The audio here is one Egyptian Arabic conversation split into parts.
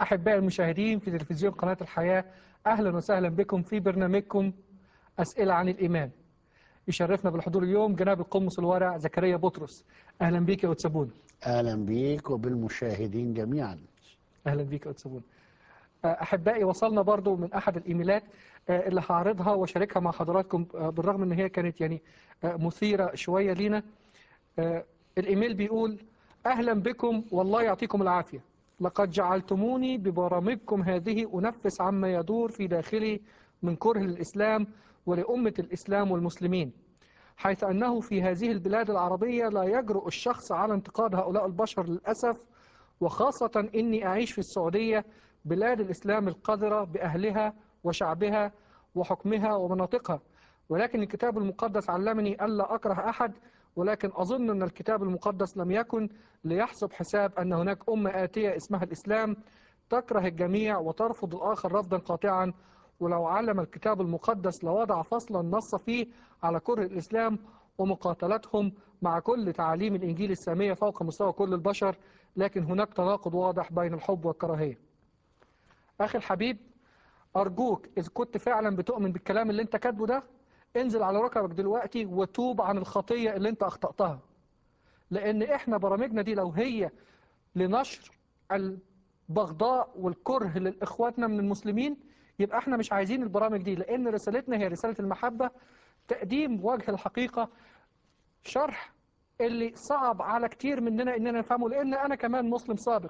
أحبائي المشاهدين في تلفزيون قناة الحياة أهلا وسهلا بكم في برنامجكم أسئلة عن الإيمان يشرفنا بالحضور اليوم جناب القمص الورع زكريا بطرس أهلا بيك يا أتسابون اهلا بيك وبالمشاهدين جميعا أهلا بيك يا أتسابون أحبائي وصلنا برضو من أحد الإيميلات آه، اللي هعرضها وشاركها مع حضراتكم آه، بالرغم أن هي كانت يعني آه، مثيرة شوية لينا آه، الإيميل بيقول أهلا بكم والله يعطيكم العافية لقد جعلتموني ببرامجكم هذه أنفس عما يدور في داخلي من كره للإسلام ولأمة الإسلام والمسلمين حيث أنه في هذه البلاد العربية لا يجرؤ الشخص على انتقاد هؤلاء البشر للأسف وخاصة إني أعيش في السعودية بلاد الإسلام القذرة بأهلها وشعبها وحكمها ومناطقها ولكن الكتاب المقدس علمني ألا أكره أحد ولكن أظن أن الكتاب المقدس لم يكن ليحسب حساب أن هناك أمة آتية اسمها الإسلام تكره الجميع وترفض الآخر رفضا قاطعا ولو علم الكتاب المقدس لوضع فصلا نص فيه على كره الإسلام ومقاتلتهم مع كل تعاليم الإنجيل السامية فوق مستوى كل البشر لكن هناك تناقض واضح بين الحب والكراهية أخي الحبيب أرجوك إذا كنت فعلا بتؤمن بالكلام اللي أنت كاتبه ده انزل على ركبك دلوقتي وتوب عن الخطية اللي أنت أخطأتها لأن إحنا برامجنا دي لو هي لنشر البغضاء والكره لإخواتنا من المسلمين يبقى إحنا مش عايزين البرامج دي لأن رسالتنا هي رسالة المحبة تقديم وجه الحقيقة شرح اللي صعب على كتير مننا إننا نفهمه لأن أنا كمان مسلم سابق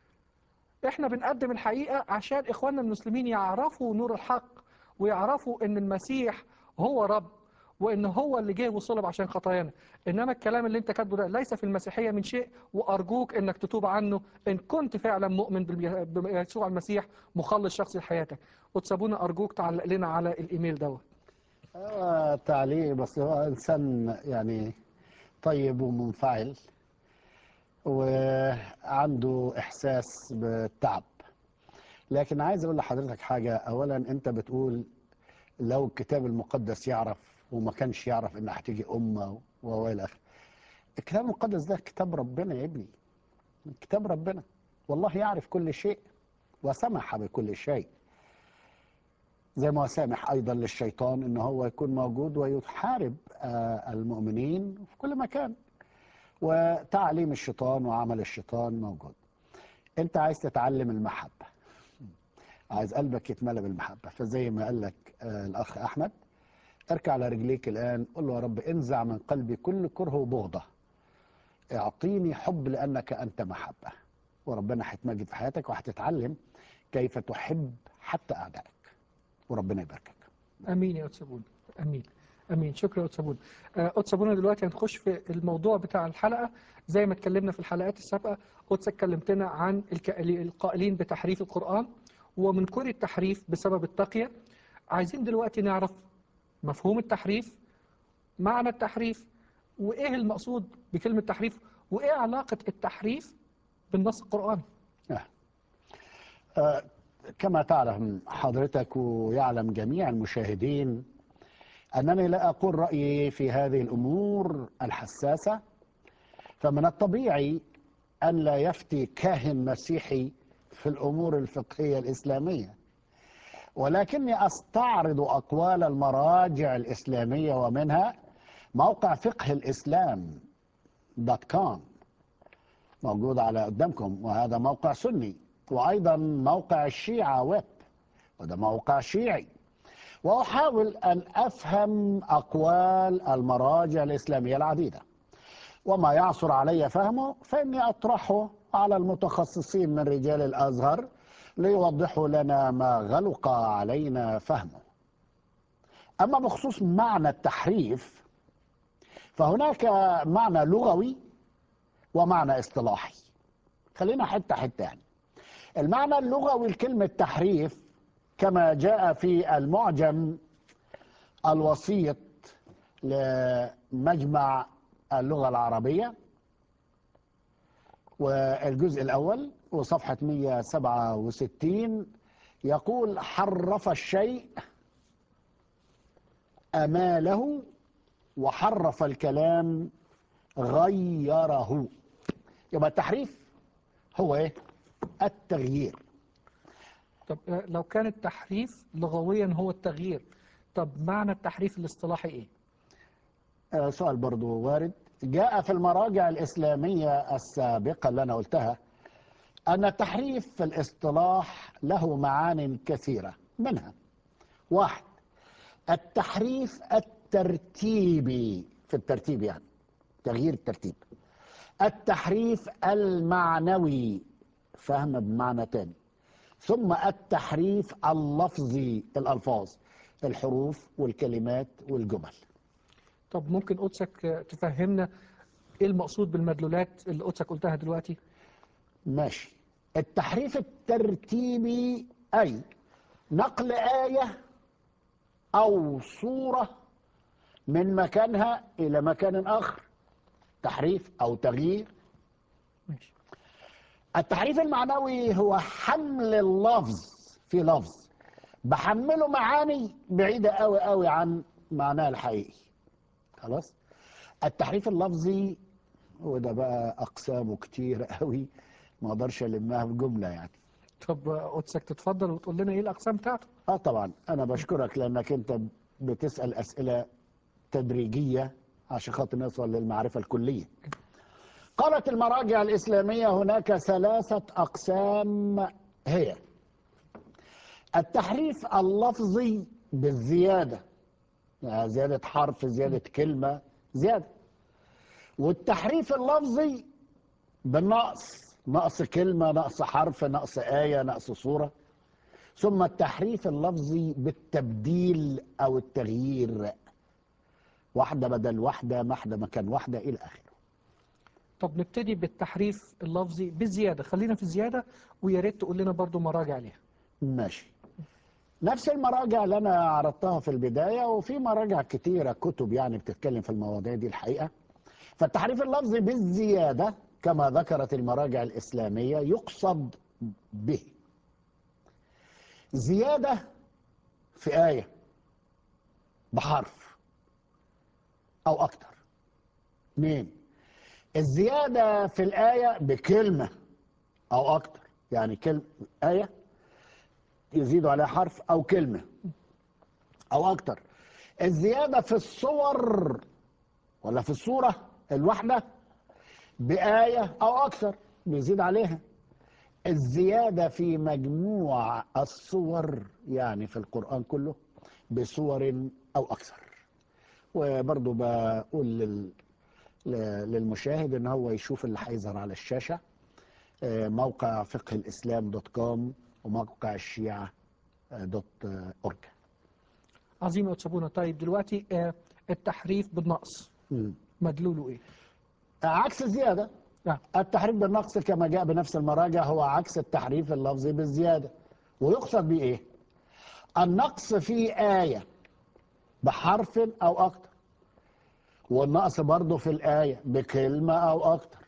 احنا بنقدم الحقيقة عشان اخواننا المسلمين يعرفوا نور الحق ويعرفوا ان المسيح هو رب وان هو اللي جه وصلب عشان خطايانا انما الكلام اللي انت كاتبه ده ليس في المسيحية من شيء وارجوك انك تتوب عنه ان كنت فعلا مؤمن بالبي- بيسوع المسيح مخلص شخصي لحياتك وتسابونا ارجوك تعلق لنا على الايميل دوت آه تعليق بس هو انسان يعني طيب ومنفعل وعنده احساس بالتعب لكن عايز اقول لحضرتك حاجه اولا انت بتقول لو الكتاب المقدس يعرف وما كانش يعرف ان هتيجي امه والى اخره الكتاب المقدس ده كتاب ربنا يا ابني كتاب ربنا والله يعرف كل شيء وسمح بكل شيء زي ما هو سامح ايضا للشيطان ان هو يكون موجود ويحارب آه، المؤمنين في كل مكان وتعليم الشيطان وعمل الشيطان موجود انت عايز تتعلم المحبه عايز قلبك يتملى بالمحبه فزي ما قال لك آه، الاخ احمد اركع على رجليك الان قل له يا رب انزع من قلبي كل كره وبغضه اعطيني حب لانك انت محبه وربنا هيتمجد في حياتك وهتتعلم كيف تحب حتى اعدائك وربنا يباركك امين يا أتسابون امين امين شكرا يا أتسابون آه، أتسابونا دلوقتي هنخش في الموضوع بتاع الحلقه زي ما اتكلمنا في الحلقات السابقه قدس اتكلمتنا عن الك- القائلين بتحريف القران ومن كل التحريف بسبب التقيه عايزين دلوقتي نعرف مفهوم التحريف معنى التحريف وايه المقصود بكلمه تحريف وايه علاقه التحريف بالنص القراني آه، كما تعلم حضرتك ويعلم جميع المشاهدين أنني لا أقول رأيي في هذه الأمور الحساسة فمن الطبيعي أن لا يفتي كاهن مسيحي في الأمور الفقهية الإسلامية ولكني أستعرض أقوال المراجع الإسلامية ومنها موقع فقه الإسلام دوت كوم موجود على قدامكم وهذا موقع سني وأيضا موقع الشيعة ويب وده موقع شيعي وأحاول أن أفهم أقوال المراجع الإسلامية العديدة وما يعصر علي فهمه فإني أطرحه على المتخصصين من رجال الأزهر ليوضحوا لنا ما غلق علينا فهمه أما بخصوص معنى التحريف فهناك معنى لغوي ومعنى اصطلاحي خلينا حتة حتة يعني المعنى اللغوي لكلمة تحريف كما جاء في المعجم الوسيط لمجمع اللغة العربية والجزء الأول وصفحة 167 يقول حرف الشيء أماله وحرف الكلام غيره يبقى التحريف هو ايه التغيير طب آه، لو كان التحريف لغويا هو التغيير طب معنى التحريف الاصطلاحي ايه آه، سؤال برضو وارد جاء في المراجع الإسلامية السابقة اللي أنا قلتها أن التحريف في الاصطلاح له معان كثيرة منها واحد التحريف الترتيبي في الترتيب يعني تغيير الترتيب التحريف المعنوي فهم بمعنى تاني ثم التحريف اللفظي الألفاظ الحروف والكلمات والجمل طب ممكن قدسك آه، تفهمنا ايه المقصود بالمدلولات اللي قدسك قلتها دلوقتي ماشي التحريف الترتيبي أي نقل آية أو صورة من مكانها إلى مكان آخر تحريف أو تغيير ماشي التحريف المعنوي هو حمل اللفظ في لفظ بحمله معاني بعيدة قوي قوي عن معناه الحقيقي خلاص التحريف اللفظي وده بقى أقسامه كتير قوي ما اقدرش المها في جملة يعني طب آه، قدسك تتفضل وتقول لنا ايه الاقسام بتاعته اه طبعا انا بشكرك لانك انت بتسأل اسئلة تدريجية عشان خاطر نوصل للمعرفة الكلية قالت المراجع الإسلامية هناك ثلاثة أقسام هي التحريف اللفظي بالزيادة يعني زيادة حرف زيادة كلمة زيادة والتحريف اللفظي بالنقص نقص كلمة نقص حرف نقص آية نقص صورة ثم التحريف اللفظي بالتبديل أو التغيير واحدة بدل واحدة واحدة مكان واحدة إلى آخره طب نبتدي بالتحريف اللفظي بالزيادة خلينا في الزيادة ويا ريت تقول لنا برضو مراجع ليها ماشي نفس المراجع اللي أنا عرضتها في البداية وفي مراجع كتيرة كتب يعني بتتكلم في المواضيع دي الحقيقة فالتحريف اللفظي بالزيادة كما ذكرت المراجع الإسلامية يقصد به زيادة في آية بحرف أو أكتر اثنين الزيادة في الآية بكلمة أو أكتر يعني كلمة آية يزيدوا عليها حرف أو كلمة أو أكتر الزيادة في الصور ولا في الصورة الواحدة بآية أو أكثر بيزيد عليها الزيادة في مجموع الصور يعني في القرآن كله بصور أو أكثر وبرضو بقول لل... ل- للمشاهد ان هو يشوف اللي هيظهر على الشاشة آه، موقع فقه الإسلام دوت كوم وموقع الشيعة آه، دوت آه، أورج عظيم يا أتسابونا طيب دلوقتي آه، التحريف بالنقص مم. مدلوله ايه عكس الزيادة نعم التحريف بالنقص كما جاء بنفس المراجع هو عكس التحريف اللفظي بالزيادة ويقصد به ايه النقص في آية بحرف أو أكتر والنقص برضه في الآية بكلمة أو أكتر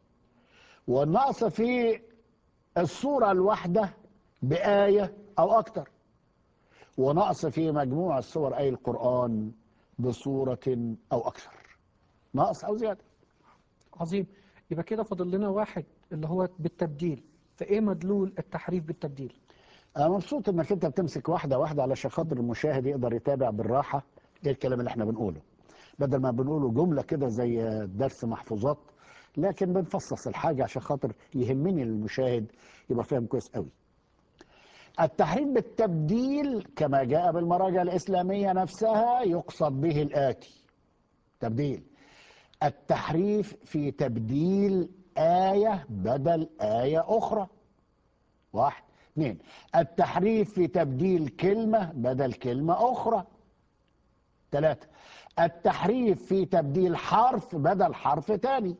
والنقص في الصورة الواحدة بآية أو أكتر ونقص في مجموع الصور أي القرآن بصورة أو أكثر نقص أو زيادة عظيم يبقى كده فاضل لنا واحد اللي هو بالتبديل فايه مدلول التحريف بالتبديل أنا مبسوط إنك أنت بتمسك واحدة واحدة علشان خاطر المشاهد يقدر يتابع بالراحة إيه الكلام اللي إحنا بنقوله بدل ما بنقوله جملة كده زي درس محفوظات لكن بنفصص الحاجة عشان خاطر يهمني المشاهد يبقى فاهم كويس قوي التحريف بالتبديل كما جاء بالمراجع الإسلامية نفسها يقصد به الآتي تبديل التحريف في تبديل آية بدل آية أخرى واحد اثنين التحريف في تبديل كلمة بدل كلمة أخرى ثلاثة التحريف في تبديل حرف بدل حرف تاني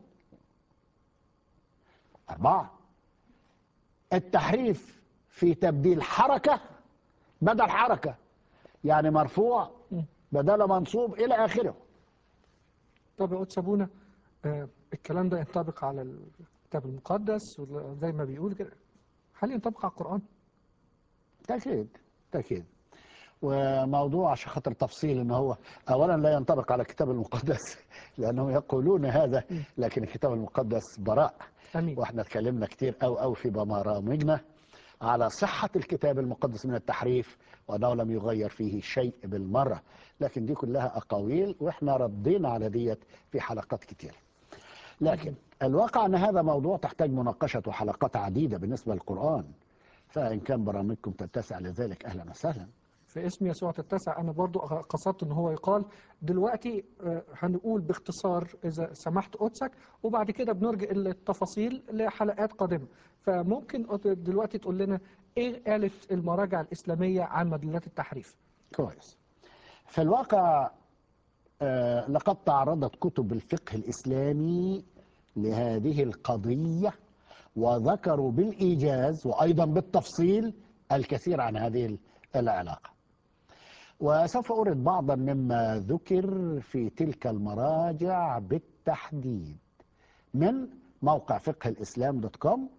أربعة التحريف في تبديل حركة بدل حركة يعني مرفوع بدل منصوب إلى آخره طب يا أتسابونا آه الكلام ده ينطبق على الكتاب المقدس ولا زي ما بيقول كده هل ينطبق على القرآن؟ تأكيد تأكيد وموضوع عشان خاطر تفصيل ان هو اولا لا ينطبق على الكتاب المقدس لانهم يقولون هذا لكن الكتاب المقدس براء امين واحنا اتكلمنا كتير او او في برامجنا على صحة الكتاب المقدس من التحريف وأنه لم يغير فيه شيء بالمرة لكن دي كلها أقاويل وإحنا ردينا على ديت في حلقات كتير لكن الواقع أن هذا موضوع تحتاج مناقشة وحلقات عديدة بالنسبة للقرآن فإن كان برامجكم تتسع لذلك أهلا وسهلا في اسم يسوع تتسع أنا برضو قصدت أن هو يقال دلوقتي آه، هنقول باختصار إذا سمحت قدسك وبعد كده بنرجع التفاصيل لحلقات قادمة فممكن دلوقتي تقول لنا إيه قالت المراجع الإسلامية عن مدلات التحريف كويس في الواقع آه، لقد تعرضت كتب الفقه الإسلامي لهذه القضية وذكروا بالإيجاز وأيضا بالتفصيل الكثير عن هذه العلاقة وسوف أورد بعضا مما ذكر في تلك المراجع بالتحديد من موقع فقه الإسلام دوت كوم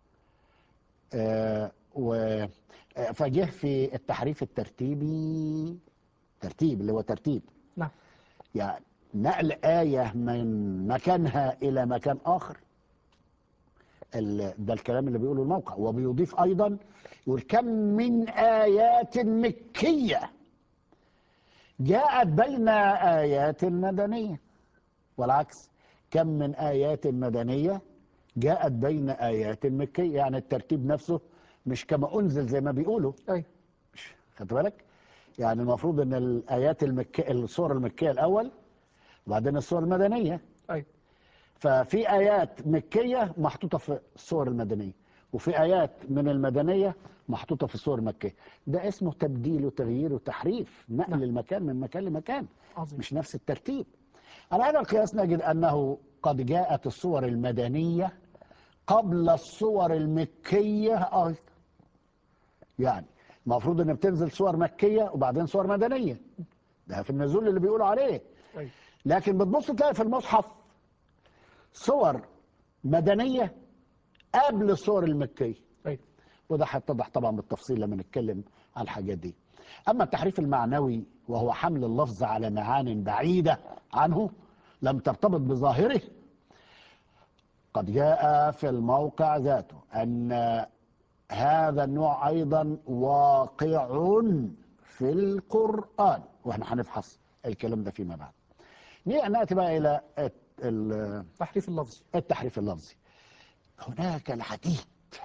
آه، و آه، فجه في التحريف الترتيبي ترتيب اللي هو ترتيب نعم يعني نقل آية من مكانها إلى مكان آخر ال- ده الكلام اللي بيقوله الموقع وبيضيف أيضا يقول كم من آيات مكية جاءت بين آيات مدنية والعكس كم من آيات مدنية جاءت بين آيات مكية يعني الترتيب نفسه مش كما أنزل زي ما بيقولوا أي مش خدت بالك يعني المفروض ان الايات المكيه الصور المكيه الاول وبعدين الصور المدنيه أي ففي ايات مكيه محطوطه في الصور المدنيه وفي ايات من المدنيه محطوطه في الصور المكيه ده اسمه تبديل وتغيير وتحريف نقل نعم. المكان من مكان لمكان عظيم مش نفس الترتيب على هذا القياس نجد انه قد جاءت الصور المدنيه قبل الصور المكيه ايضا يعني المفروض ان بتنزل صور مكيه وبعدين صور مدنيه ده في النزول اللي بيقولوا عليه أي لكن بتبص تلاقي في المصحف صور مدنيه قبل الصور المكيه أي وده هيتضح طبعا بالتفصيل لما نتكلم على الحاجات دي اما التحريف المعنوي وهو حمل اللفظ على معان بعيده عنه لم ترتبط بظاهره قد جاء في الموقع ذاته ان هذا النوع ايضا واقع في القران واحنا هنفحص الكلام ده فيما بعد ناتي بقى الى ال- تحريف اللفظي التحريف اللفظي هناك العديد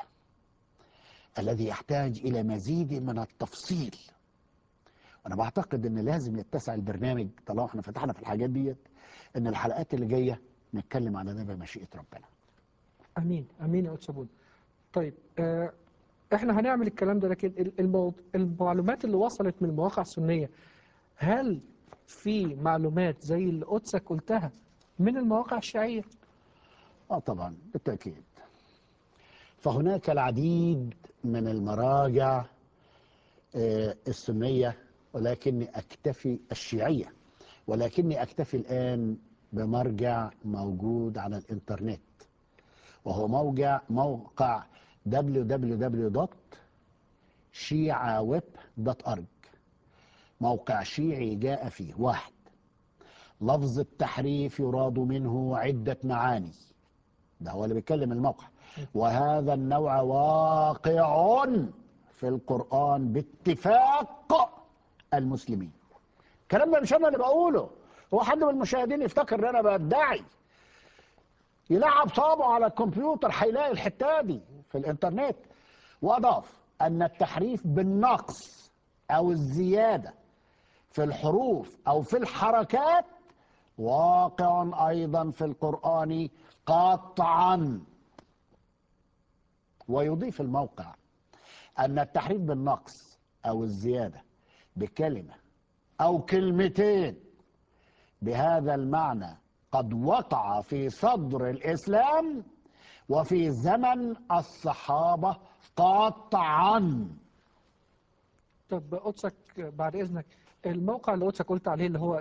الذي يحتاج إلى مزيد من التفصيل وأنا بعتقد أن لازم يتسع البرنامج طالما احنا فتحنا في الحاجات ديت أن الحلقات اللي جاية نتكلم على ده بمشيئة ربنا امين امين يا استاذ طيب آه احنا هنعمل الكلام ده لكن ال- الموض... المعلومات اللي وصلت من المواقع السنيه هل في معلومات زي اللي قدسك قلتها من المواقع الشيعيه آه طبعا بالتأكيد فهناك العديد من المراجع آه، السنية ولكني أكتفي الشيعية ولكني أكتفي الآن بمرجع موجود على الإنترنت وهو موقع موقع www.shiaweb.org موقع شيعي جاء فيه واحد لفظ التحريف يراد منه عدة معاني ده هو اللي بيتكلم الموقع وهذا النوع واقع في القرآن باتفاق المسلمين الكلام ده مش انا اللي بقوله هو حد من المشاهدين يفتكر ان انا بدعي يلعب صابعه على الكمبيوتر هيلاقي الحته دي في الانترنت واضاف ان التحريف بالنقص او الزياده في الحروف او في الحركات واقع ايضا في القران قطعا ويضيف الموقع ان التحريف بالنقص او الزياده بكلمه او كلمتين بهذا المعنى قد وقع في صدر الاسلام وفي زمن الصحابه قطعا طب قدسك بعد اذنك الموقع اللي قدسك قلت عليه اللي هو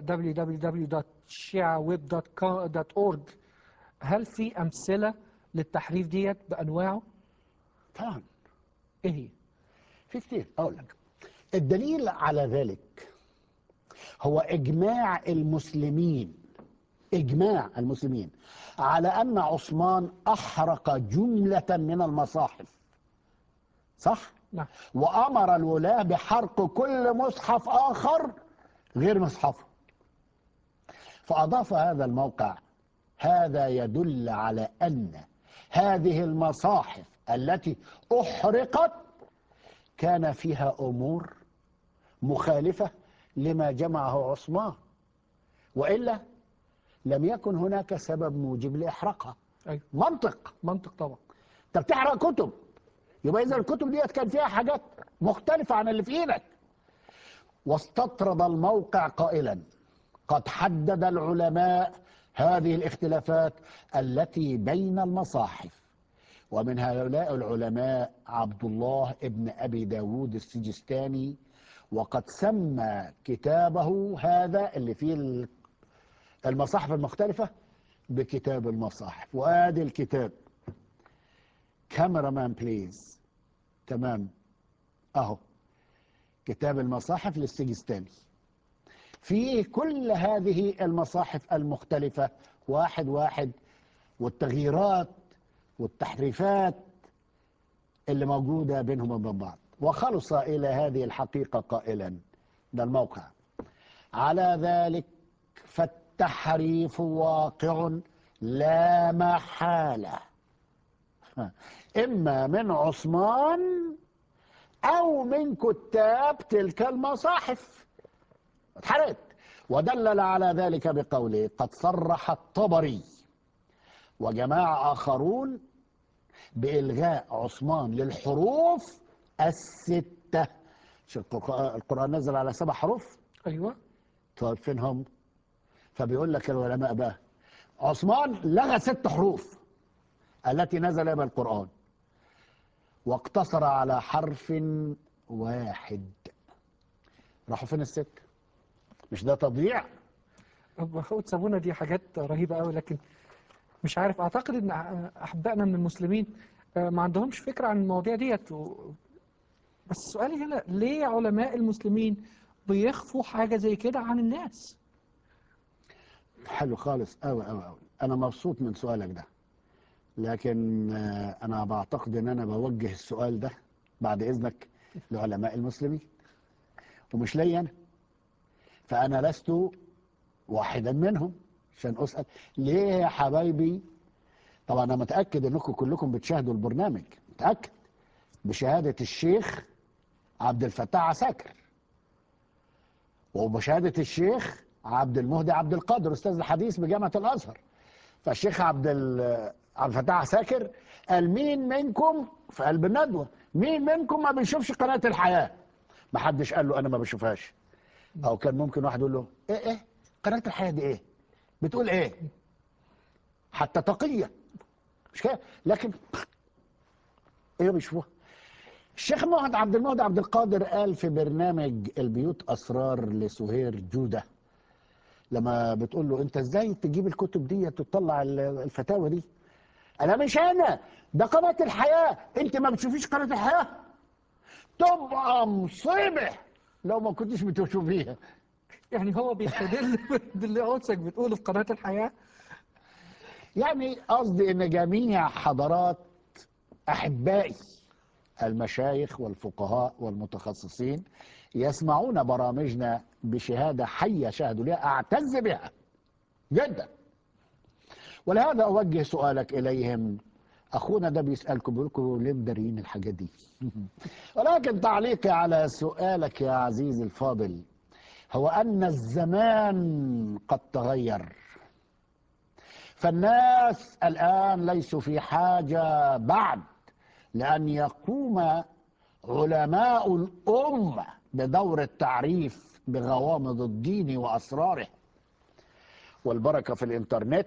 www.shiaweb.org هل في امثله للتحريف ديت بانواعه؟ طبعا ايه هي؟ في كتير اقول لك الدليل على ذلك هو اجماع المسلمين اجماع المسلمين على ان عثمان احرق جمله من المصاحف صح نعم وأمر الولاة بحرق كل مصحف آخر غير مصحفه فأضاف هذا الموقع هذا يدل على أن هذه المصاحف التي أحرقت كان فيها أمور مخالفة لما جمعه عثمان وإلا لم يكن هناك سبب موجب لإحراقها أيوة منطق منطق طبعا انت بتحرق كتب يبقى اذا الكتب ديت كان فيها حاجات مختلفه عن اللي في ايدك واستطرد الموقع قائلا قد حدد العلماء هذه الاختلافات التي بين المصاحف ومن هؤلاء العلماء عبد الله ابن ابي داود السجستاني وقد سمى كتابه هذا اللي فيه المصاحف المختلفه بكتاب المصاحف وادي الكتاب كاميرا مان بليز تمام اهو كتاب المصاحف للسجستاني فيه كل هذه المصاحف المختلفة واحد واحد والتغييرات والتحريفات اللي موجودة بينهم وبين بعض وخلص إلى هذه الحقيقة قائلا ده الموقع على ذلك فالتحريف واقع لا محاله إما من عثمان أو من كتاب تلك المصاحف اتحرقت ودلل على ذلك بقوله قد صرح الطبري وجماعة آخرون بإلغاء عثمان للحروف الستة مش القرآن القرآن نزل على سبع حروف أيوة طيب فين هم فبيقول لك العلماء بقى عثمان لغى ست حروف التي نزل بها القرآن واقتصر على حرف واحد راحوا فين الست مش ده تضييع أخوة سابونا دي حاجات رهيبة قوي لكن مش عارف أعتقد إن أحبائنا من المسلمين آه، ما عندهمش فكرة عن المواضيع ديت و... بس سؤالي هنا ليه علماء المسلمين بيخفوا حاجة زي كده عن الناس حلو خالص قوي قوي قوي انا مبسوط من سؤالك ده لكن آه، انا بعتقد ان انا بوجه السؤال ده بعد اذنك لعلماء المسلمين ومش ليا انا فانا لست واحدا منهم عشان اسال ليه يا حبايبي طبعا انا متاكد انكم كلكم بتشاهدوا البرنامج متاكد بشهاده الشيخ عبد الفتاح عساكر وبشهاده الشيخ عبد المهدي عبد القادر استاذ الحديث بجامعه الازهر فالشيخ عبد ال- عبد الفتاح عساكر قال مين منكم في قلب الندوه مين منكم ما بيشوفش قناه الحياه ما حدش قال له انا ما بشوفهاش او كان ممكن واحد يقول له ايه ايه قناه الحياه دي ايه بتقول ايه حتى تقيه مش كده لكن ايه بيشوفوها الشيخ مهد عبد المهدي عبد القادر قال في برنامج البيوت اسرار لسهير جوده لما بتقول له انت ازاي تجيب الكتب دي وتطلع ال- الفتاوى دي انا مش انا ده قناه الحياه انت ما بتشوفيش قناه الحياه تبقى مصيبه لو ما كنتش بتشوفيها يعني هو بيستدل باللي قدسك بتقوله في قناة الحياة يعني قصدي ان جميع حضرات احبائي المشايخ والفقهاء والمتخصصين يسمعون برامجنا بشهاده حيه شاهدوا لها اعتز بها جدا ولهذا اوجه سؤالك اليهم اخونا ده بيسالكم بيقول لكم ليه مداريين الحاجات دي ولكن تعليقي على سؤالك يا عزيزي الفاضل هو ان الزمان قد تغير فالناس الآن ليسوا في حاجة بعد لأن يقوم علماء الأمة بدور التعريف بغوامض الدين وأسراره والبركة في الإنترنت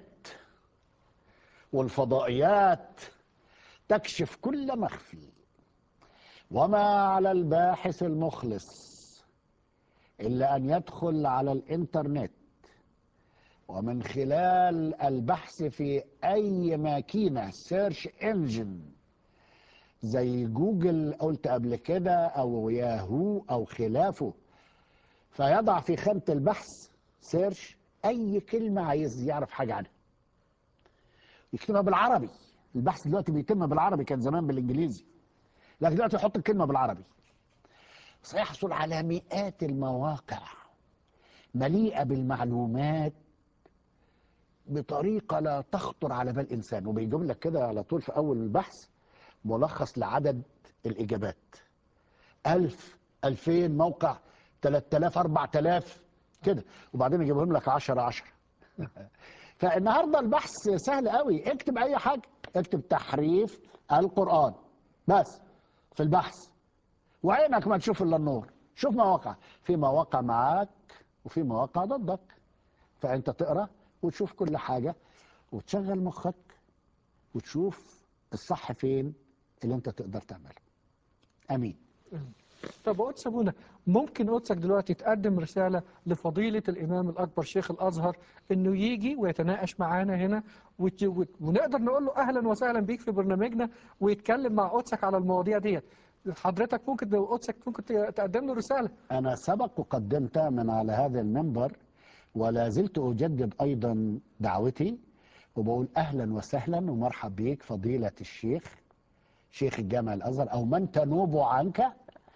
والفضائيات تكشف كل مخفي وما على الباحث المخلص إلا أن يدخل على الإنترنت ومن خلال البحث في أي ماكينة سيرش انجن زي جوجل قلت قبل كده أو ياهو أو خلافه فيضع في خانة البحث سيرش أي كلمة عايز يعرف حاجة عنها يكتبها بالعربي البحث دلوقتي بيتم بالعربي كان زمان بالإنجليزي لكن دلوقتي يحط الكلمه بالعربي سيحصل على مئات المواقع مليئه بالمعلومات بطريقه لا تخطر على بال انسان وبيجيب لك كده على طول في اول البحث ملخص لعدد الاجابات ألف ألفين موقع 3000 4000 كده وبعدين يجيبهم لك 10 10 فالنهارده البحث سهل قوي اكتب اي حاجه اكتب تحريف القران بس في البحث وعينك ما تشوف الا النور شوف مواقع في مواقع معاك وفي مواقع ضدك فانت تقرا وتشوف كل حاجه وتشغل مخك وتشوف الصح فين اللي انت تقدر تعمله امين طب قدس ابونا ممكن قدسك دلوقتي تقدم رساله لفضيله الامام الاكبر شيخ الازهر انه يجي ويتناقش معانا هنا وت... وت... ونقدر نقول له اهلا وسهلا بيك في برنامجنا ويتكلم مع قدسك على المواضيع ديت حضرتك ممكن لو قدسك ممكن ت- تقدم له رساله أنا سبق وقدمت من على هذا المنبر ولا زلت أجدد أيضا دعوتي وبقول أهلا وسهلا ومرحب بك فضيلة الشيخ شيخ الجامع الأزهر أو من تنوب عنك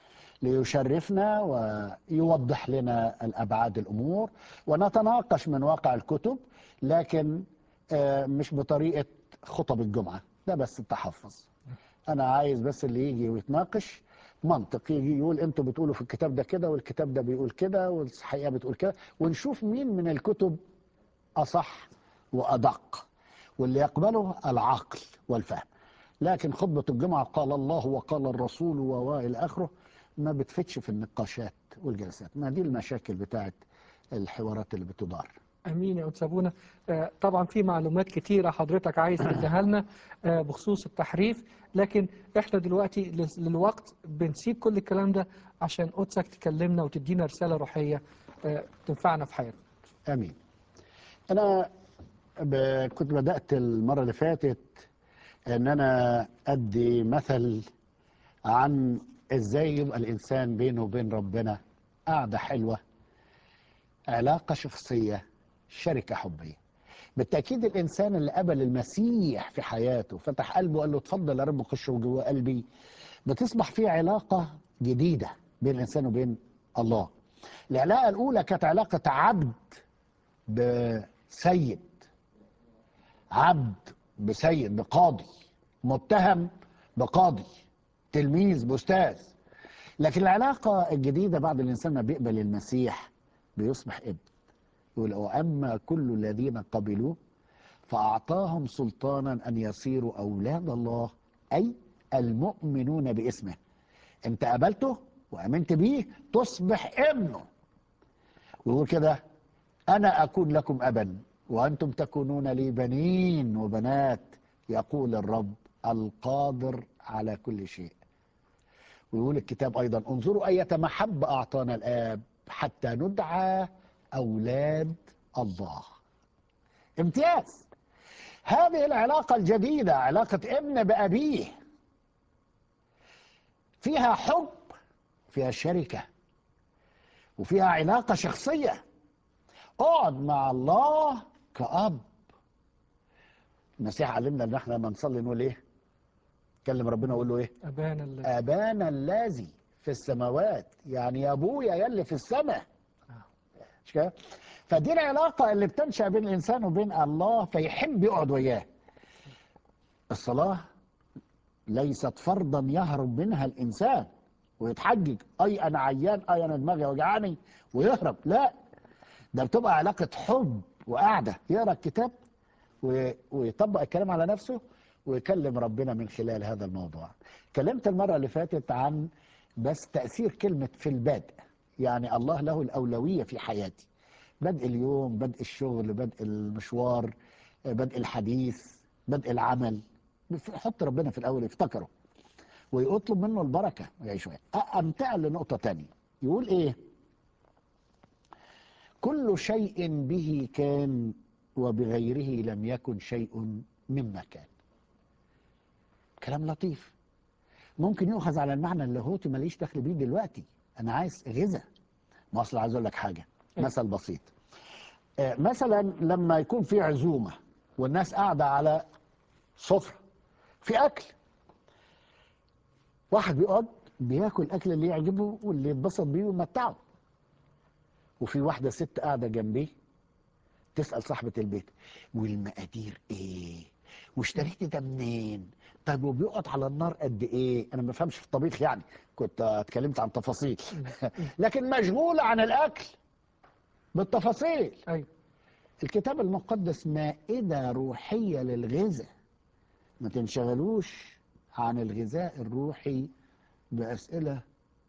ليشرفنا ويوضح لنا الأبعاد الأمور ونتناقش من واقع الكتب لكن آه، مش بطريقة خطب الجمعة ده بس التحفظ أنا عايز بس اللي يجي ويتناقش منطق يجي يقول انتوا بتقولوا في الكتاب ده كده والكتاب ده بيقول كده والحقيقة بتقول كده ونشوف مين من الكتب أصح وأدق واللي يقبله العقل والفهم لكن خطبة الجمعة قال الله وقال الرسول وإلى آخره ما بتفتش في النقاشات والجلسات ما دي المشاكل بتاعت الحوارات اللي بتدار امين يا قدس ابونا آه، طبعا في معلومات كتيره حضرتك عايز تديها لنا آه، بخصوص التحريف لكن احنا دلوقتي لل- للوقت بنسيب كل الكلام ده عشان قدسك تكلمنا وتدينا رساله روحيه آه، تنفعنا في حياتنا امين انا ب... كنت بدات المره اللي فاتت ان انا ادي مثل عن ازاي يبقى الانسان بينه وبين ربنا قعده حلوه علاقه شخصيه شركه حبيه بالتاكيد الانسان اللي قبل المسيح في حياته فتح قلبه وقال له اتفضل يا رب خش جوه قلبي بتصبح في علاقه جديده بين الانسان وبين الله العلاقه الاولى كانت علاقه عبد بسيد عبد بسيد بقاضي متهم بقاضي تلميذ باستاذ لكن العلاقة الجديدة بعد الإنسان ما بيقبل المسيح بيصبح ابن يقول وأما كل الذين قبلوه فأعطاهم سلطانا أن يصيروا أولاد الله أي المؤمنون باسمه أنت قبلته وأمنت بيه تصبح ابنه ويقول كده أنا أكون لكم أبا وأنتم تكونون لي بنين وبنات يقول الرب القادر على كل شيء ويقول الكتاب أيضا انظروا أية محبة أعطانا الآب حتى ندعى أولاد الله امتياز هذه العلاقة الجديدة علاقة ابن بأبيه فيها حب فيها شركة وفيها علاقة شخصية اقعد مع الله كأب المسيح علمنا ان احنا لما نصلي نقول ايه كلم ربنا وقول له ايه ابانا الذي ابانا الذي في السماوات يعني يا ابويا يلي في السماء مش كده فدي العلاقه اللي بتنشا بين الانسان وبين الله فيحب يقعد وياه الصلاه ليست فرضا يهرب منها الانسان ويتحجج اي انا عيان اي انا دماغي وجعاني ويهرب لا ده بتبقى علاقه حب وقعده يقرا الكتاب و- ويطبق الكلام على نفسه ويكلم ربنا من خلال هذا الموضوع كلمت المرة اللي فاتت عن بس تأثير كلمة في البدء يعني الله له الأولوية في حياتي بدء اليوم بدء الشغل بدء المشوار بدء الحديث بدء العمل حط ربنا في الأول يفتكره ويطلب منه البركة يعني شوية أمتعل لنقطة تانية يقول إيه كل شيء به كان وبغيره لم يكن شيء مما كان كلام لطيف ممكن يؤخذ على المعنى اللاهوتي ماليش دخل بيه دلوقتي انا عايز غذاء ما اصل عايز اقول لك حاجه أيوة. مثل بسيط آه، مثلا لما يكون في عزومه والناس قاعده على سفره في اكل واحد بيقعد بياكل اكل اللي يعجبه واللي يتبسط بيه ويمتعه وفي واحده ست قاعده جنبيه تسال صاحبه البيت والمقادير ايه واشتريتي ده منين طيب وبيقعد على النار قد ايه انا ما بفهمش في الطبيخ يعني كنت اتكلمت عن تفاصيل لكن مشغوله عن الاكل بالتفاصيل ايوه الكتاب المقدس مائدة روحية للغذاء ما تنشغلوش عن الغذاء الروحي بأسئلة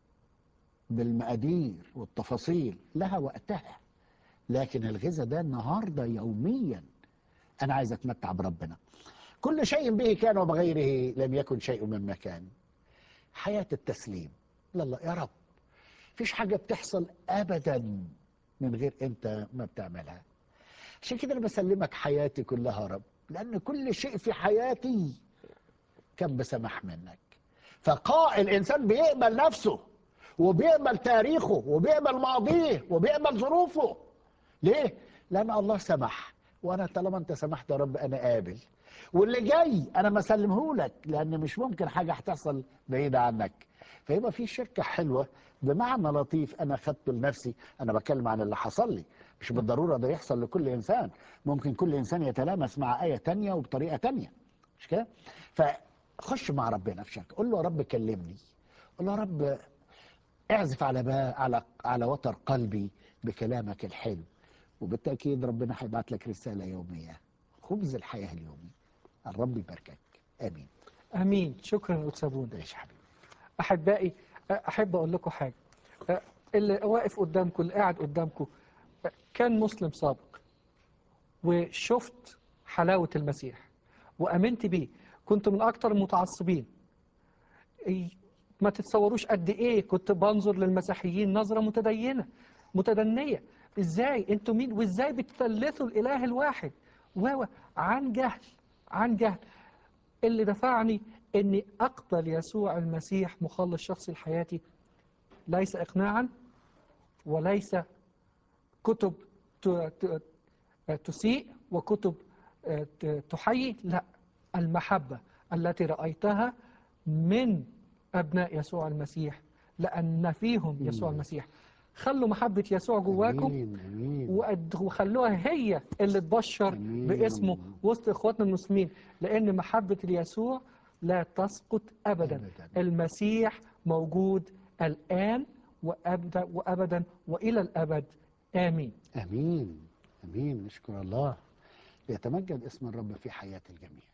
بالمقادير والتفاصيل لها وقتها لكن الغذاء ده النهاردة يوميا أنا عايز أتمتع بربنا كل شيء به كان وبغيره لم يكن شيء مما كان حياة التسليم لله يا رب فيش حاجة بتحصل أبدا من غير أنت ما بتعملها عشان كده انا بسلمك حياتي كلها يا رب لان كل شيء في حياتي كان بسمح منك فقائل الانسان بيقبل نفسه وبيقبل تاريخه وبيقبل ماضيه وبيقبل ظروفه ليه لان الله سمح وانا طالما انت سمحت يا رب انا قابل واللي جاي انا ما اسلمهولك لان مش ممكن حاجه هتحصل بعيده عنك فيبقى في شركه حلوه بمعنى لطيف انا خدته لنفسي انا بتكلم عن اللي حصل لي مش بالضروره ده يحصل لكل انسان ممكن كل انسان يتلامس مع ايه تانية وبطريقه تانية مش كده فخش مع ربنا في شركه قول له يا رب كلمني قول له يا رب اعزف على با على على وتر قلبي بكلامك الحلو وبالتاكيد ربنا هيبعت لك رساله يوميه خبز الحياه اليومي الرب يباركك امين امين شكرا أتسابون ماشي يا حبيبي احبائي احب اقول لكم حاجه اللي واقف قدامكم اللي قاعد قدامكم كان مسلم سابق وشفت حلاوه المسيح وامنت بيه كنت من اكتر المتعصبين إي- ما تتصوروش قد ايه كنت بنظر للمسيحيين نظره متدينه متدنيه ازاي انتوا مين وازاي بتثلثوا الاله الواحد و عن جهل عن جهل اللي دفعني اني اقبل يسوع المسيح مخلص شخصي لحياتي ليس اقناعا وليس كتب ت- ت- تسيء وكتب ت- تحيي لا المحبة التي رأيتها من أبناء يسوع المسيح لأن فيهم يسوع مم. المسيح خلوا محبة يسوع جواكم امين امين وقد- وخلوها هي اللي تبشر أمين. باسمه وسط اخواتنا المسلمين لان محبه اليسوع لا تسقط ابدا أبداً. المسيح موجود الان وابدا وابدا والى الابد امين امين امين نشكر الله ليتمجد اسم الرب في حياه الجميع